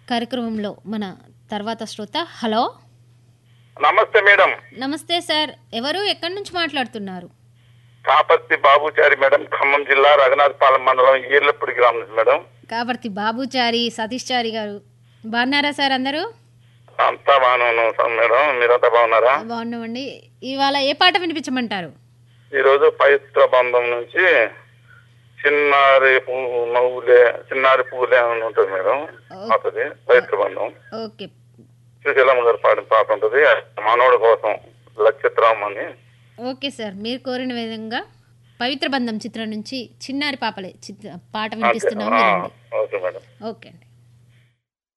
కార్యక్రమంలో మన తర్వాత శ్రోత హలో నమస్తే మేడం నమస్తే సార్ ఎవరు ఎక్కడి నుంచి మాట్లాడుతున్నారు కాపర్తి బాబుచారి మేడం ఖమ్మం జిల్లా రఘునాథపాలెం మండలం ఈర్లపూడి గ్రామం నుంచి మేడం కాబట్టి బాబుచారి సతీష్ చారి గారు బాగున్నారా సార్ అందరూ అంతా బాగానే ఉన్నాం మేడం మీరంతా బాగున్నారా బాగున్నామండి ఇవాళ ఏ పాట వినిపించమంటారు ఈ రోజు పవిత్ర బంధం నుంచి చిన్నారి పువ్వు నవ్వులే చిన్నారి పువ్వులే అని ఉంటుంది మేడం అతది పవిత్ర బంధం ఓకే శ్రీశైలం గారు పాడిన పాట ఉంటుంది మనోడి కోసం లక్షత్రామ్ అని ఓకే సార్ మీరు కోరిన విధంగా పవిత్ర బంధం చిత్రం నుంచి చిన్నారి పాపలే చిత్ర పాట అంతే. వినిపిస్తున్నాం ఆ, వినండి ఓకే మేడం ఓకే అండి